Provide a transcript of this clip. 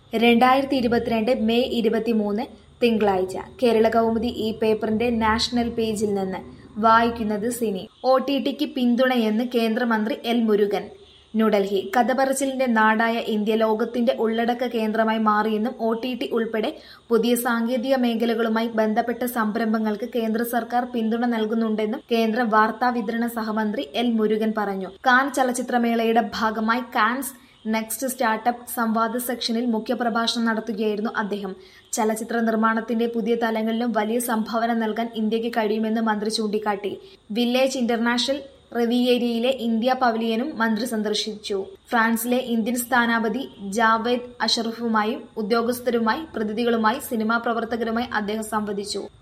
രണ്ടായിരത്തി ഇരുപത്തിരണ്ട് മെയ് ഇരുപത്തിമൂന്ന് തിങ്കളാഴ്ച കേരള കൗമുദി ഈ പേപ്പറിന്റെ നാഷണൽ പേജിൽ നിന്ന് വായിക്കുന്നത് സിനി ഒ ടി ടിക്ക് പിന്തുണയെന്ന് കേന്ദ്രമന്ത്രി എൽ മുരുകൻ ന്യൂഡൽഹി കഥപറച്ചിലിന്റെ നാടായ ഇന്ത്യ ലോകത്തിന്റെ ഉള്ളടക്ക കേന്ദ്രമായി മാറിയെന്നും ഒ ടി ടി ഉൾപ്പെടെ പുതിയ സാങ്കേതിക മേഖലകളുമായി ബന്ധപ്പെട്ട സംരംഭങ്ങൾക്ക് കേന്ദ്ര സർക്കാർ പിന്തുണ നൽകുന്നുണ്ടെന്നും കേന്ദ്ര വാർത്താ വിതരണ സഹമന്ത്രി എൽ മുരുകൻ പറഞ്ഞു കാൻ ചലച്ചിത്രമേളയുടെ ഭാഗമായി കാൻസ് നെക്സ്റ്റ് സ്റ്റാർട്ടപ്പ് സംവാദ സെക്ഷനിൽ മുഖ്യപ്രഭാഷണം നടത്തുകയായിരുന്നു അദ്ദേഹം ചലച്ചിത്ര നിർമ്മാണത്തിന്റെ പുതിയ തലങ്ങളിലും വലിയ സംഭാവന നൽകാൻ ഇന്ത്യക്ക് കഴിയുമെന്ന് മന്ത്രി ചൂണ്ടിക്കാട്ടി വില്ലേജ് ഇന്റർനാഷണൽ റിവിയേരിയയിലെ ഇന്ത്യ പവലിയനും മന്ത്രി സന്ദർശിച്ചു ഫ്രാൻസിലെ ഇന്ത്യൻ സ്ഥാനാപതി ജാവേദ് അഷറഫുമായും ഉദ്യോഗസ്ഥരുമായി പ്രതിനിധികളുമായി സിനിമാ പ്രവർത്തകരുമായി അദ്ദേഹം സംവദിച്ചു